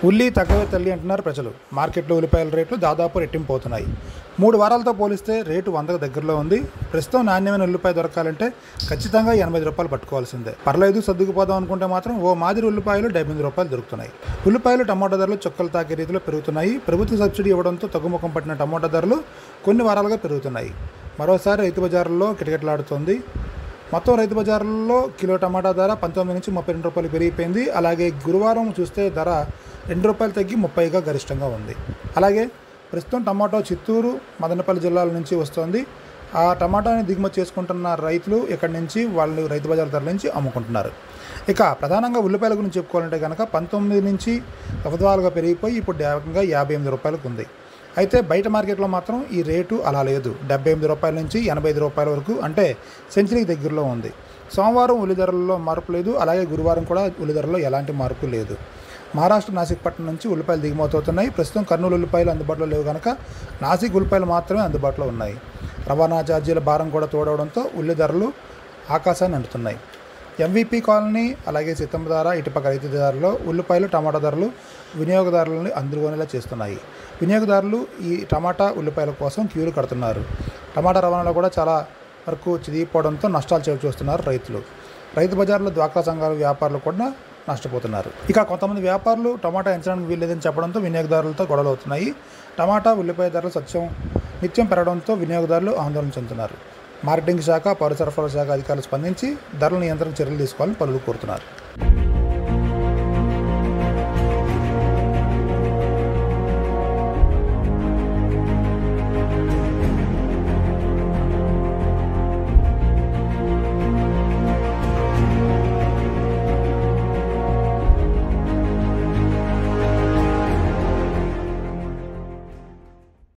ఉల్లి తగ్గవే తల్లి అంటున్నారు ప్రజలు మార్కెట్లో ఉల్లిపాయల రేట్లు దాదాపు రెట్టింపు అవుతున్నాయి మూడు వారాలతో పోలిస్తే రేటు వందకు దగ్గరలో ఉంది ప్రస్తుతం నాణ్యమైన ఉల్లిపాయ దొరకాలంటే ఖచ్చితంగా ఎనభై రూపాయలు పట్టుకోవాల్సిందే పర్లేదు సర్దుకుపోదాం అనుకుంటే మాత్రం ఓ మాదిరి ఉల్లిపాయలు డెబ్బై రూపాయలు దొరుకుతున్నాయి ఉల్లిపాయలు టమాటా ధరలు చొక్కలు తాకే రీతిలో పెరుగుతున్నాయి ప్రభుత్వ సబ్సిడీ ఇవ్వడంతో తగ్గుముఖం పట్టిన టమాటా ధరలు కొన్ని వారాలుగా పెరుగుతున్నాయి మరోసారి రైతు బజారుల్లో కిటకిటలాడుతోంది మొత్తం రైతు బజార్లలో కిలో టమాటా ధర పంతొమ్మిది నుంచి ముప్పై రెండు రూపాయలు పెరిగిపోయింది అలాగే గురువారం చూస్తే ధర రెండు రూపాయలు తగ్గి ముప్పైగా గరిష్టంగా ఉంది అలాగే ప్రస్తుతం టమాటో చిత్తూరు మదనపల్లి జిల్లాల నుంచి వస్తుంది ఆ టమాటాని దిగుమతి చేసుకుంటున్న రైతులు ఇక్కడి నుంచి వాళ్ళు రైతు బజార్ ధరల నుంచి అమ్ముకుంటున్నారు ఇక ప్రధానంగా ఉల్లిపాయల గురించి చెప్పుకోవాలంటే కనుక పంతొమ్మిది నుంచి ఒకదాలుగా పెరిగిపోయి ఇప్పుడు ఏకంగా యాభై ఎనిమిది రూపాయలకు ఉంది అయితే బయట మార్కెట్లో మాత్రం ఈ రేటు అలా లేదు డెబ్బై ఎనిమిది రూపాయల నుంచి ఎనభై ఐదు రూపాయల వరకు అంటే సెంచరీకి దగ్గరలో ఉంది సోమవారం ఉల్లి ధరల్లో మార్పు లేదు అలాగే గురువారం కూడా ఉల్లి ధరల్లో ఎలాంటి మార్పు లేదు మహారాష్ట్ర నాసిక్పట్నం నుంచి ఉల్లిపాయలు దిగుమతి అవుతున్నాయి ప్రస్తుతం కర్నూలు ఉల్లిపాయలు అందుబాటులో లేవు కనుక నాసిక్ ఉల్లిపాయలు మాత్రమే అందుబాటులో ఉన్నాయి రవాణా ఛార్జీల భారం కూడా తోడవడంతో ఉల్లి ధరలు ఆకాశాన్ని అంటున్నాయి ఎంవీపీ కాలనీ అలాగే సితంబధార ఇటుపక్క రైతుదారులో ఉల్లిపాయలు టమాటా ధరలు వినియోగదారులను అందుకోనేలా చేస్తున్నాయి వినియోగదారులు ఈ టమాటా ఉల్లిపాయల కోసం క్యూలు కడుతున్నారు టమాటా రవాణాలో కూడా చాలా వరకు చిదిగిపోవడంతో నష్టాలు చవి చూస్తున్నారు రైతులు రైతు బజార్లో డ్వాక్రా సంఘాల వ్యాపారులు కూడా నష్టపోతున్నారు ఇక కొంతమంది వ్యాపారులు టమాటా ఎంచడానికి వీల్లేదని చెప్పడంతో వినియోగదారులతో గొడవలు అవుతున్నాయి టమాటా ఉల్లిపాయ ధరలు సత్యం నిత్యం పెరగడంతో వినియోగదారులు ఆందోళన చెందుతున్నారు మార్కెటింగ్ శాఖ పౌర సరఫరా శాఖ అధికారులు స్పందించి ధరల నియంత్రణ చర్యలు తీసుకోవాలని పలువురు కోరుతున్నారు